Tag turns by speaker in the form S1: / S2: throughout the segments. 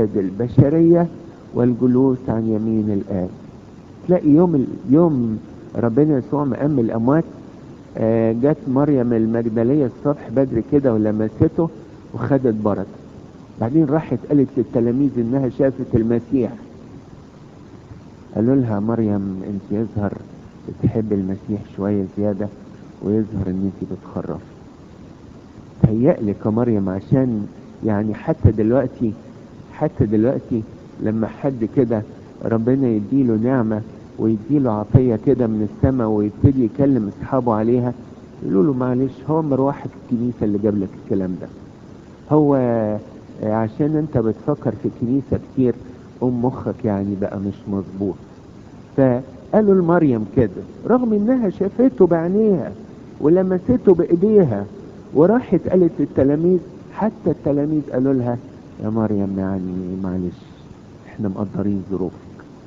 S1: أجساد البشرية والجلوس عن يمين الآب تلاقي يوم يوم ربنا يسوع مقام الأموات آه، جت مريم المجدلية الصبح بدري كده ولمسته وخدت بركة بعدين راحت قالت للتلاميذ انها شافت المسيح قالوا لها مريم انت يظهر بتحب المسيح شوية زيادة ويظهر ان انت بتخرف تهيألك يا مريم عشان يعني حتى دلوقتي حتى دلوقتي لما حد كده ربنا يديله نعمة ويديله عطية كده من السماء ويبتدي يكلم اصحابه عليها يقولوا له معلش هو مروحة الكنيسة اللي جاب لك الكلام ده هو عشان انت بتفكر في الكنيسة كتير ام مخك يعني بقى مش مظبوط فقالوا لمريم كده رغم انها شافته بعينيها ولمسته بايديها وراحت قالت للتلاميذ حتى التلاميذ قالوا لها يا مريم يعني معلش احنا مقدرين ظروفك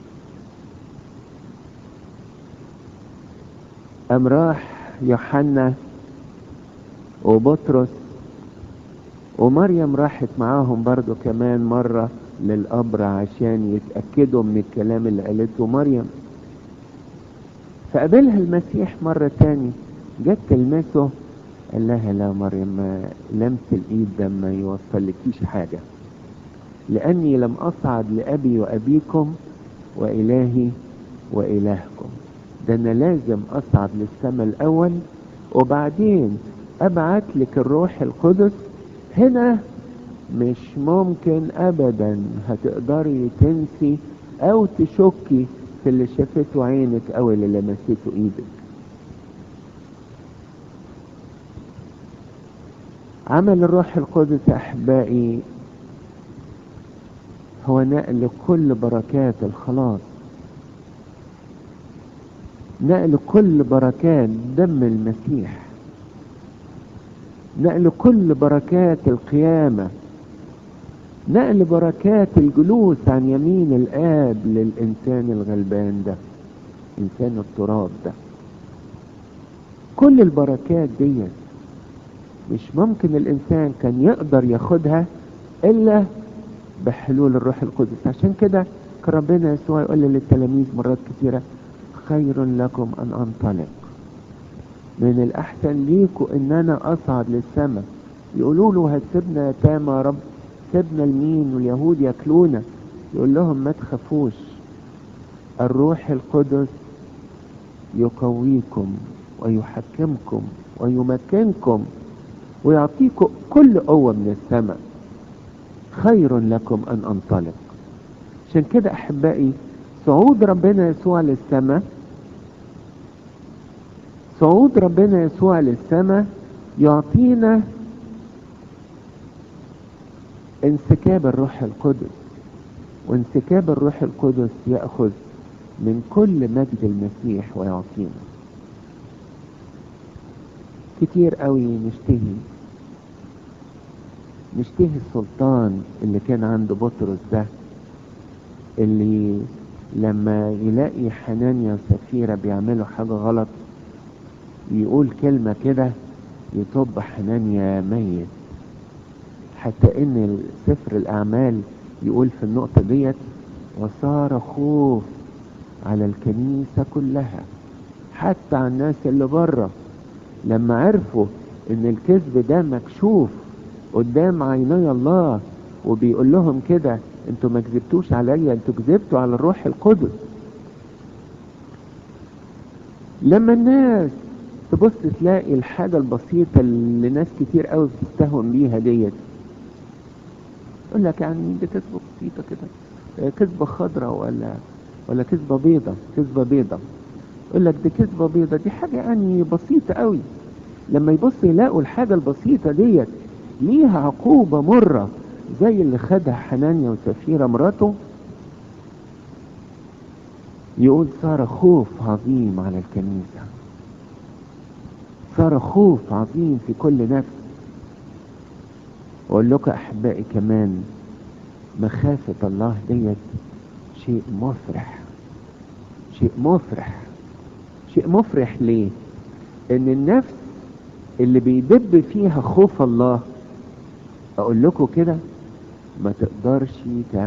S1: قام راح يوحنا وبطرس ومريم راحت معاهم برضو كمان مرة للقبر عشان يتأكدوا من الكلام اللي قالته مريم فقابلها المسيح مرة تاني جت تلمسه قال لها لا مريم ما لمس الايد ده ما يوصلكيش حاجة لاني لم اصعد لابي وابيكم والهي والهكم ده انا لازم اصعد للسماء الاول وبعدين ابعت لك الروح القدس هنا مش ممكن ابدا هتقدري تنسي او تشكي في اللي شافته عينك او اللي لمسته ايدك عمل الروح القدس احبائي هو نقل كل بركات الخلاص نقل كل بركات دم المسيح نقل كل بركات القيامة نقل بركات الجلوس عن يمين الآب للإنسان الغلبان ده إنسان التراب ده كل البركات ديت مش ممكن الإنسان كان يقدر ياخدها إلا بحلول الروح القدس عشان كده كان ربنا يسوع يقول للتلاميذ مرات كثيرة خير لكم أن أنطلق من الأحسن ليكم إن أنا أصعد للسماء يقولوا له هتسيبنا يتامى يا رب سيبنا المين واليهود ياكلونا يقول لهم ما تخافوش الروح القدس يقويكم ويحكمكم ويمكنكم ويعطيكم كل قوة من السماء خير لكم أن أنطلق عشان كده أحبائي صعود ربنا يسوع للسماء صعود ربنا يسوع للسماء يعطينا انسكاب الروح القدس وانسكاب الروح القدس يأخذ من كل مجد المسيح ويعطينا كتير قوي نشتهي نشتهي السلطان اللي كان عند بطرس ده اللي لما يلاقي حنانيا وسفيرة بيعملوا حاجة غلط يقول كلمة كده يطب حنانيا ميت حتى ان سفر الاعمال يقول في النقطة ديت وصار خوف على الكنيسة كلها حتى على الناس اللي بره لما عرفوا ان الكذب ده مكشوف قدام عيني الله وبيقول لهم كده انتوا ما كذبتوش عليا انتوا كذبتوا على الروح القدس لما الناس تبص تلاقي الحاجة البسيطة اللي ناس كتير قوي بتستهون بيها ديت يقول لك يعني دي كذبة بسيطة كده كذبة خضراء ولا ولا كذبة بيضة كذبة بيضة يقول لك دي كذبة بيضة دي حاجة يعني بسيطة قوي لما يبص يلاقوا الحاجة البسيطة ديت ليها عقوبة مرة زي اللي خدها حنانيا وسفيرة مراته يقول صار خوف عظيم على الكنيسة صار خوف عظيم في كل نفس واقول لكم احبائي كمان مخافة الله ديت شيء مفرح شيء مفرح شيء مفرح ليه ان النفس اللي بيدب فيها خوف الله اقول لكم كده ما تقدرش